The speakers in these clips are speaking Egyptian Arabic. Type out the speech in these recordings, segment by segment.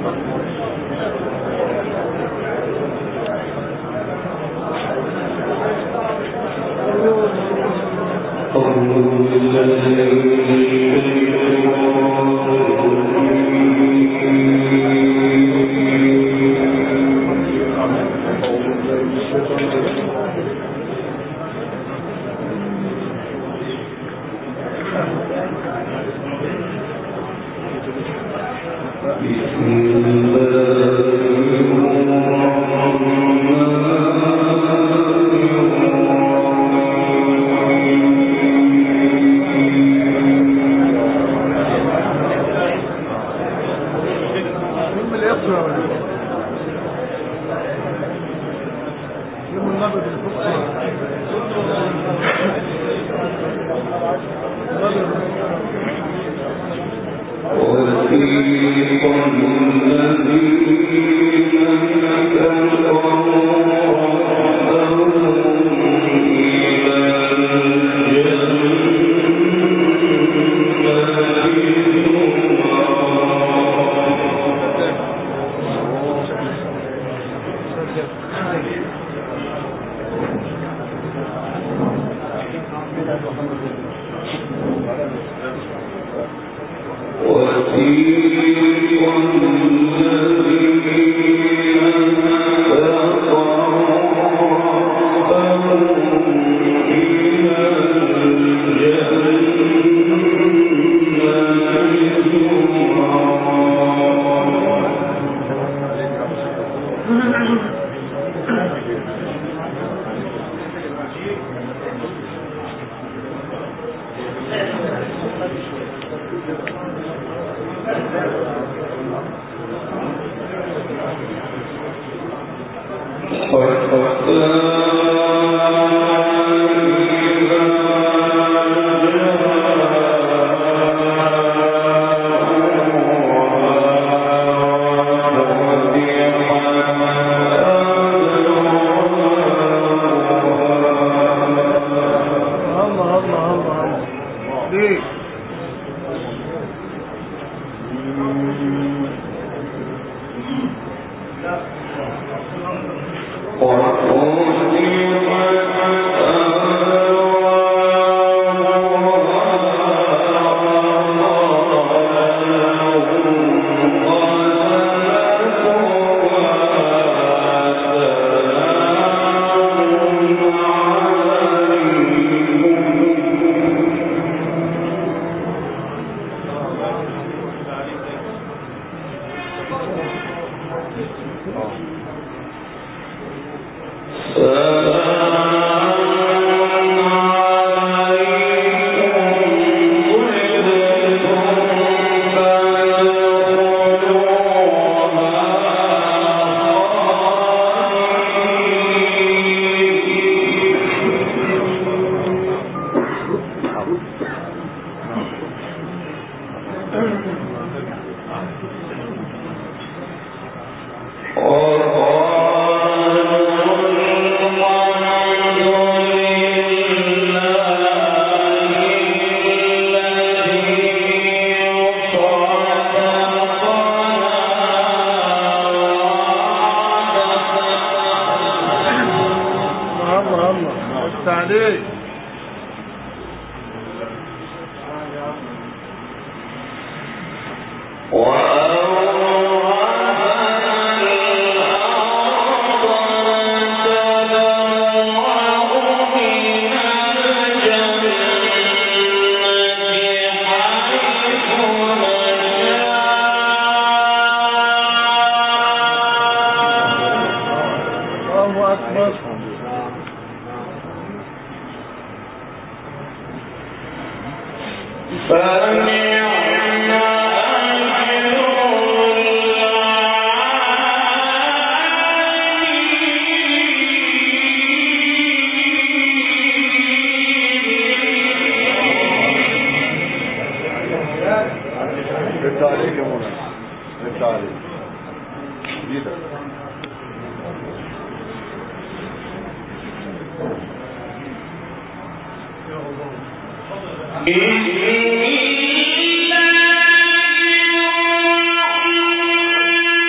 إن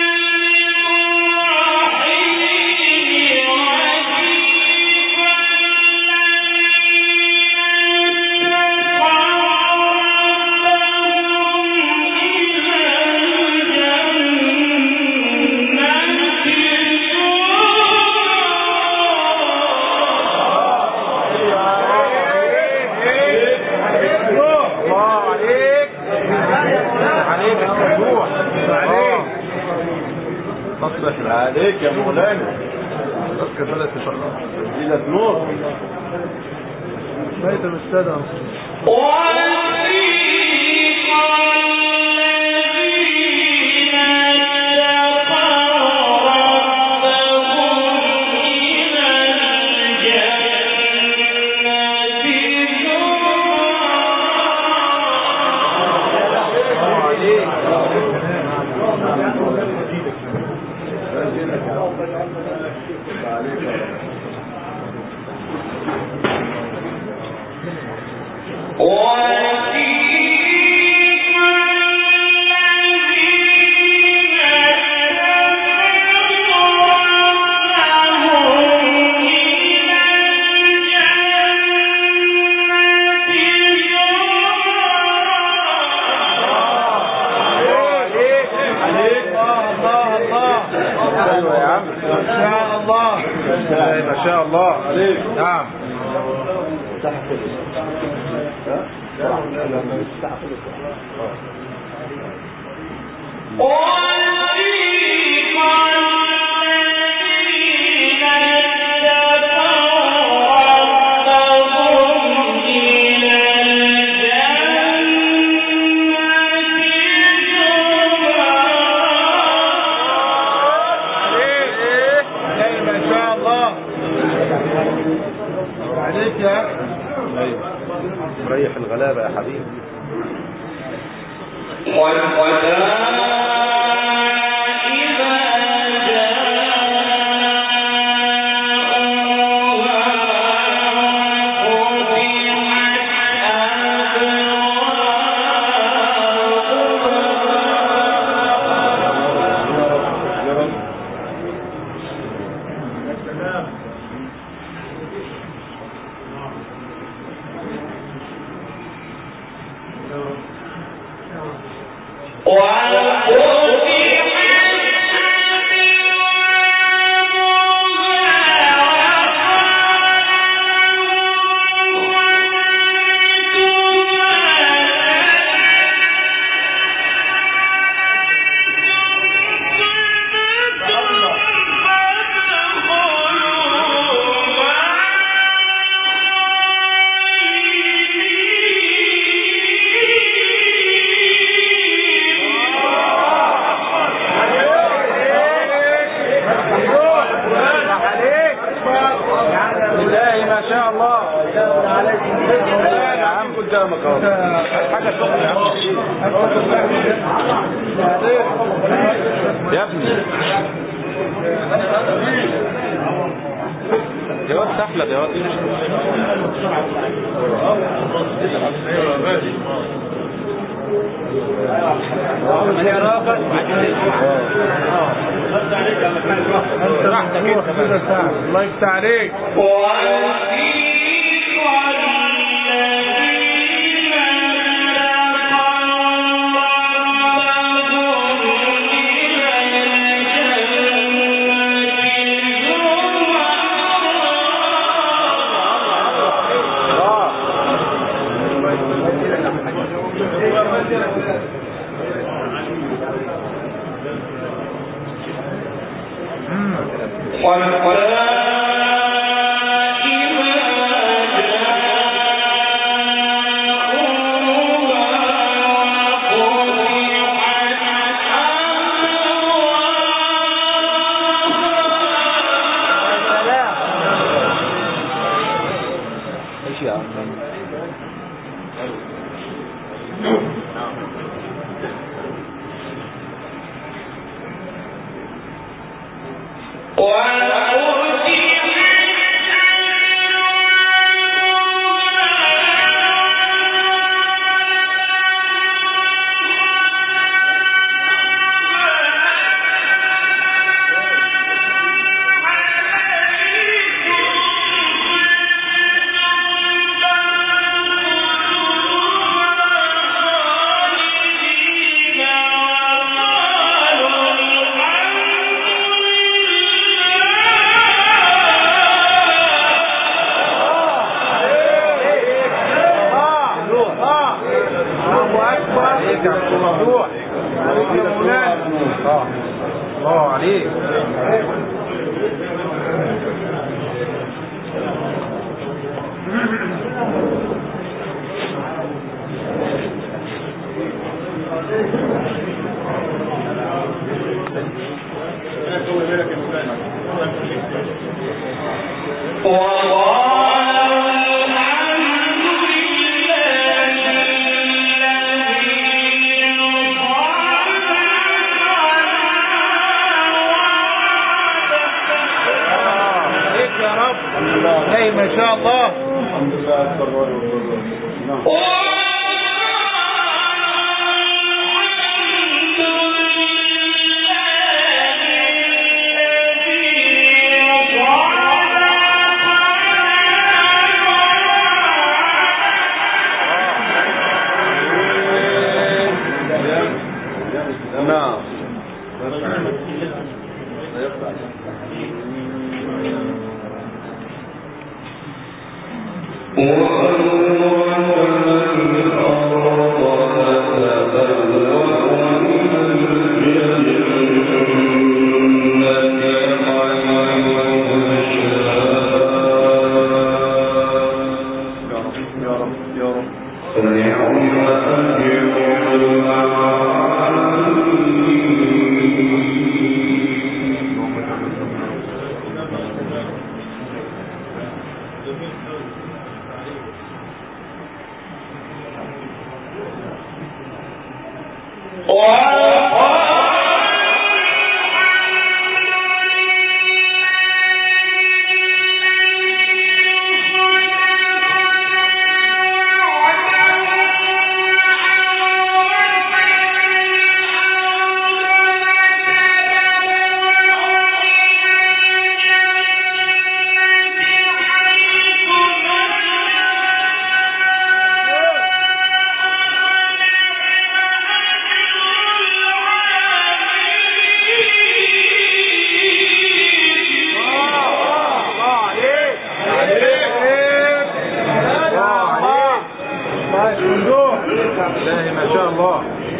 عليك يا مولانا بس كفالة تفرق لك نور بيت الاستاذ ايوه يا عم ما شاء الله ما شاء الله نعم عليك ما شاء الله عليك يا أخي. مريح الغلابة يا حبيبي بالله ما شاء الله يا عم قدامك اهو حاجة سخنة يا عم يا ابني يا واد سحلب يا واد راحتك انت كده ساعة الله يفتح عليك الله اكبر عليك يا مولانا الله عليك عليك يا رب اي ما شاء الله نعم يا رب يا رب يا رب الله عليك عليك الله عليك الله الله ما شاء الله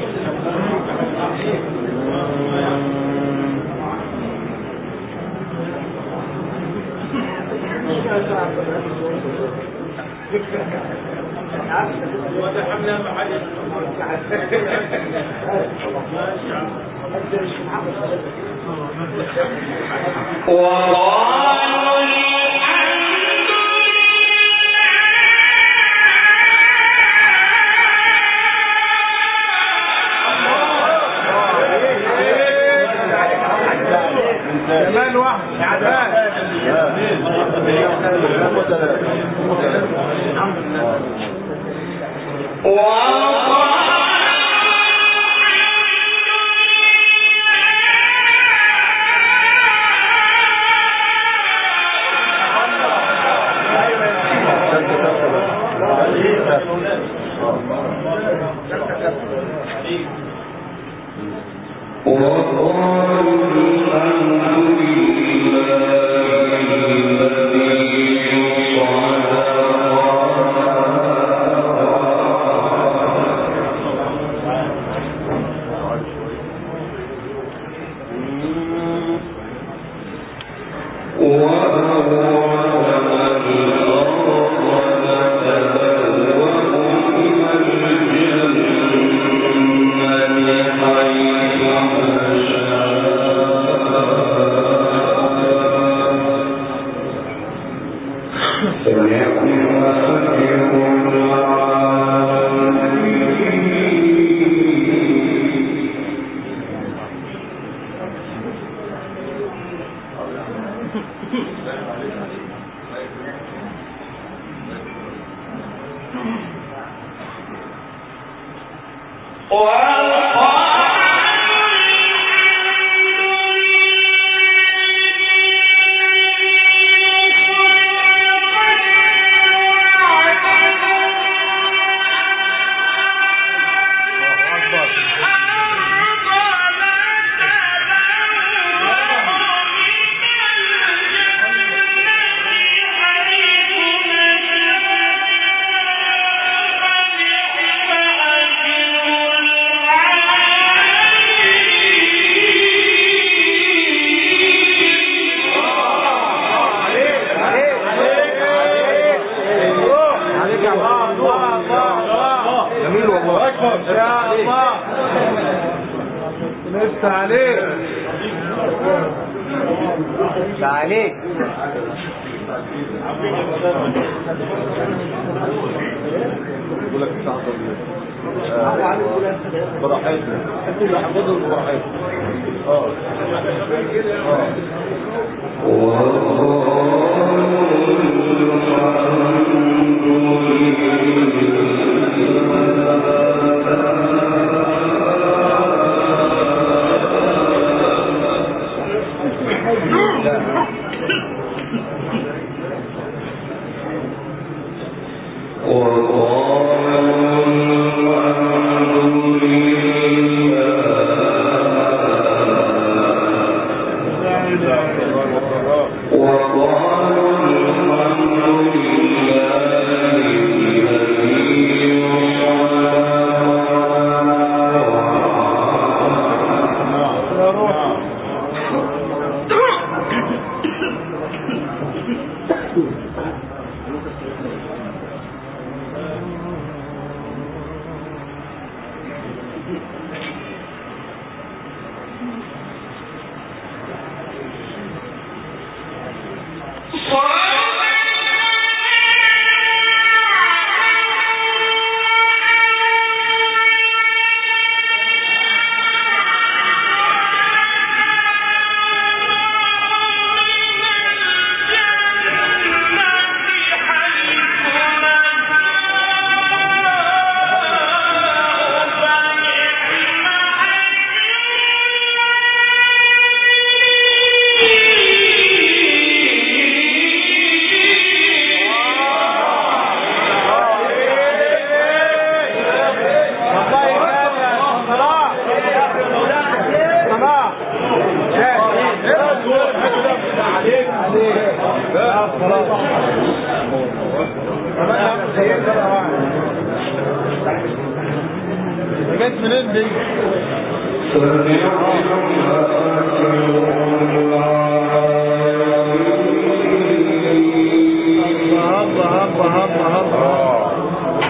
جمال واحد جمال حيث بس عليك بس عليك يقول لك الساعة براحتنا انتوا اللي هتاخدوا براحتنا اه جت منين دي؟ هبا هبا هبا هبا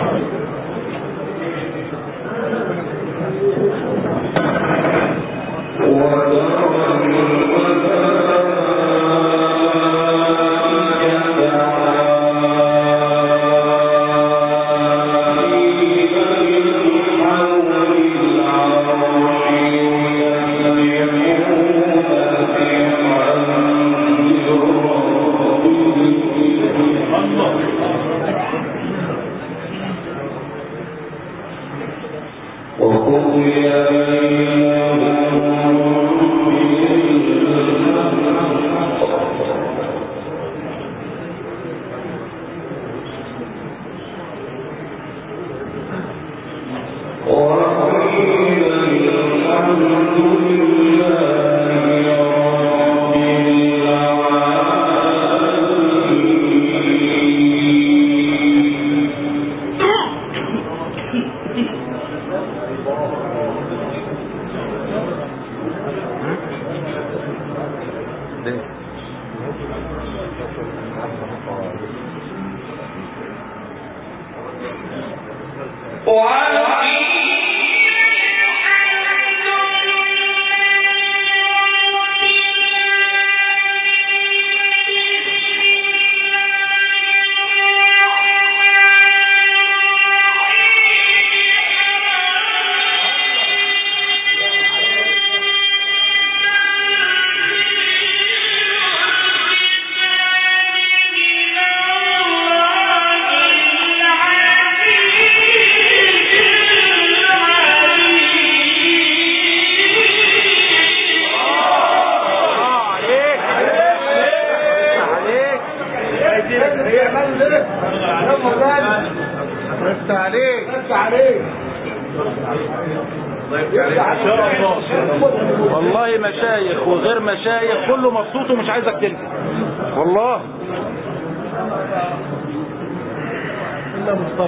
بس عليك بس عليك والله مشايخ وغير مشايخ كله مبسوط ومش عايزك تنزل والله الا مصطفى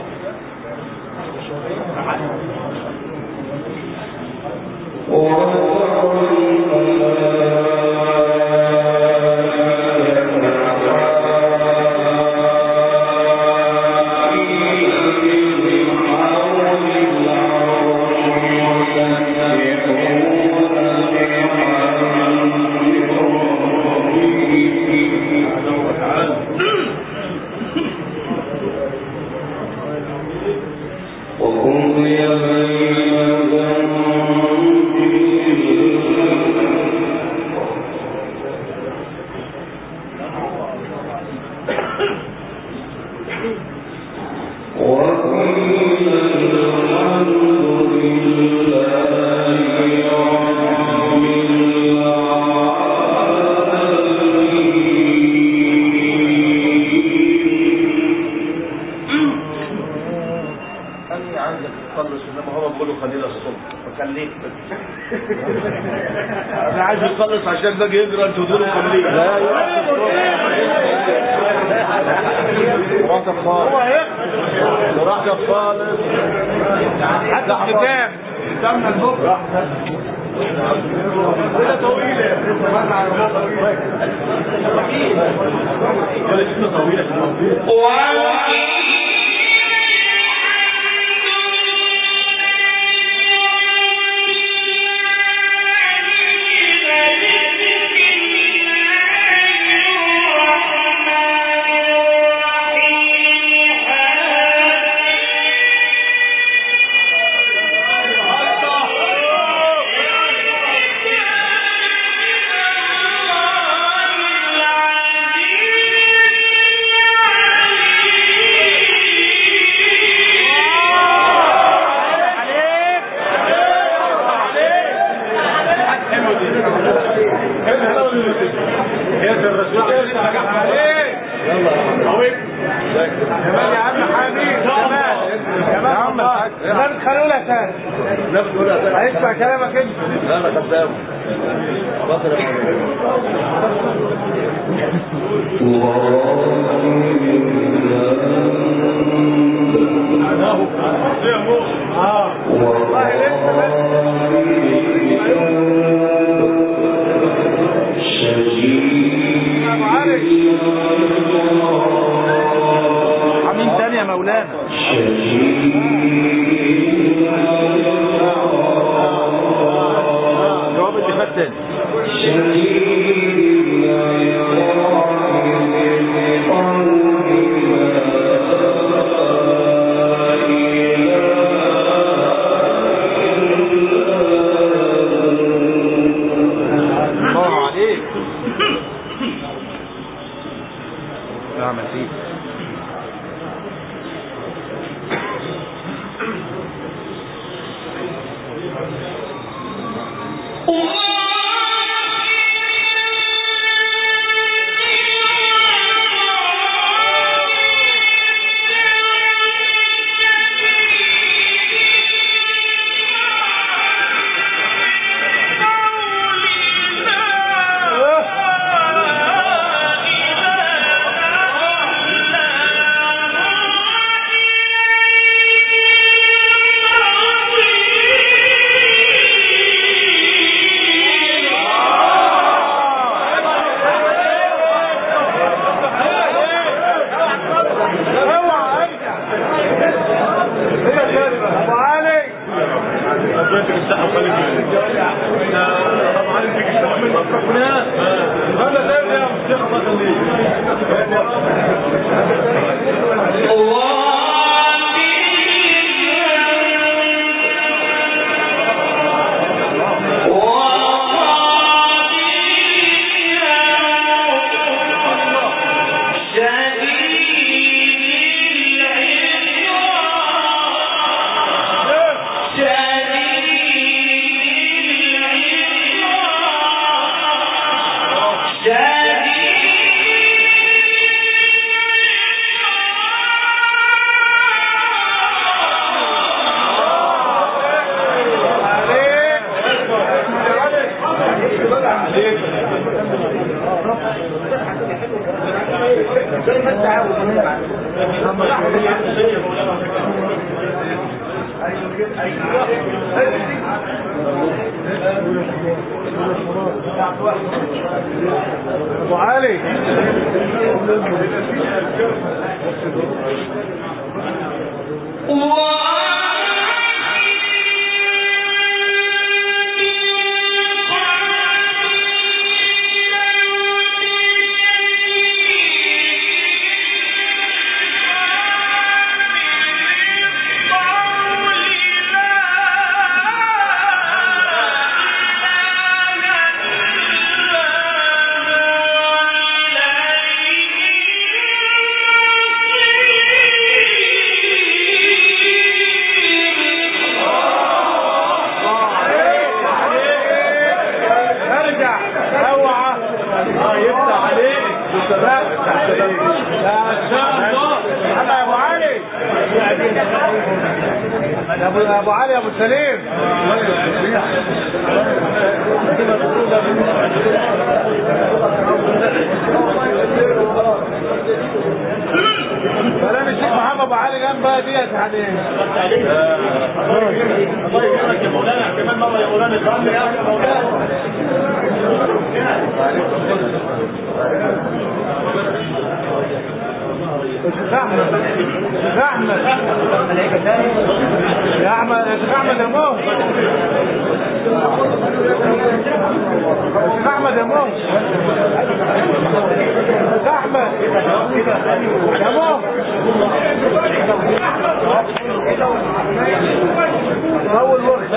يَسْتَحِقُونَ الصبح فخليك انا عايز يخلص عشان باجي يجرى انتوا دول خليك لا براحتك خالص براحتك خالص حتى الختام ختامنا البكره كده طويله كمان يا عم حميد كمان كمان كمان خلونا تاني هيسمع كلامك انت لا انا خدام بطل يا اه والله لسه بس ابو علي عاملين تاني يا مولانا جواب الدفاع تاني الله عليك نعم يا سيدي اوعى ارجع هي كده ابو علي هذا ده يا شيخ الله ابو علي ارجع اوعى الله يفتح عليك ما شاء الله يا ابو علي يا ابو ابو علي يا ابو سليم الايام بقى ديت يعني الله يكرمك يا مولانا كمان مره يا مولانا اتفضل يا مولانا استاذ احمد استاذ احمد يا احمد استاذ احمد يا مو استاذ احمد يا مو استاذ احمد يا مو اول وقت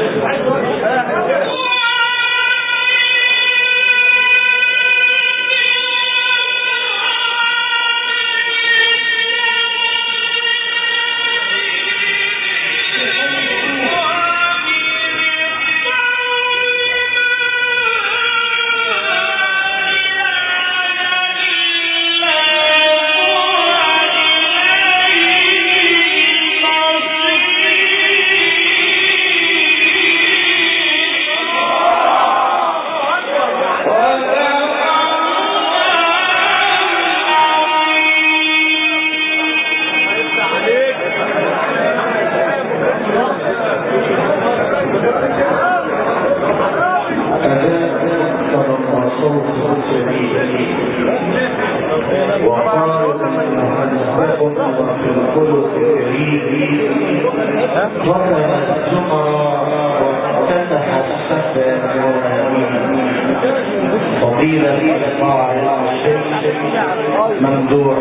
فضيلة الله ممدوح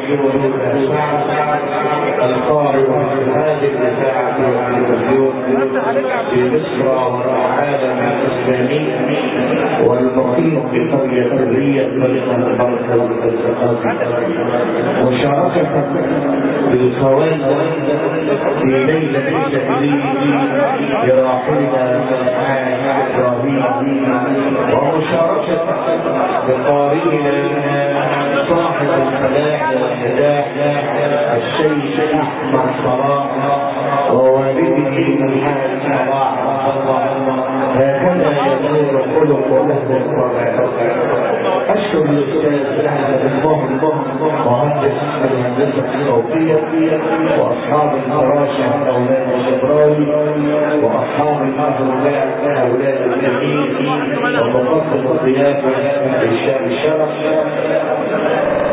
القارئ في هذه الإذاعة والتلفزيون في مصر والعالم الإسلامي والمقيم في قرية الرية بين البركة والتسقط مشاركة بالخوان في ليلة التكريم براحلنا سمعان إبراهيم ومشاركة بقارئنا صاحب الفلاح والنجاح الشيخ احمد صلاح ووالده الحاج صلاح هكذا يدور خلق اهل الصلاح اشكر الاستاذ احمد الفهم مهندس الهندسه الصوتيه واصحاب الفراشه اولاد الشبراوي واصحاب المهرجان اولاد الجميل ومقدم الضيافه للشام الشرف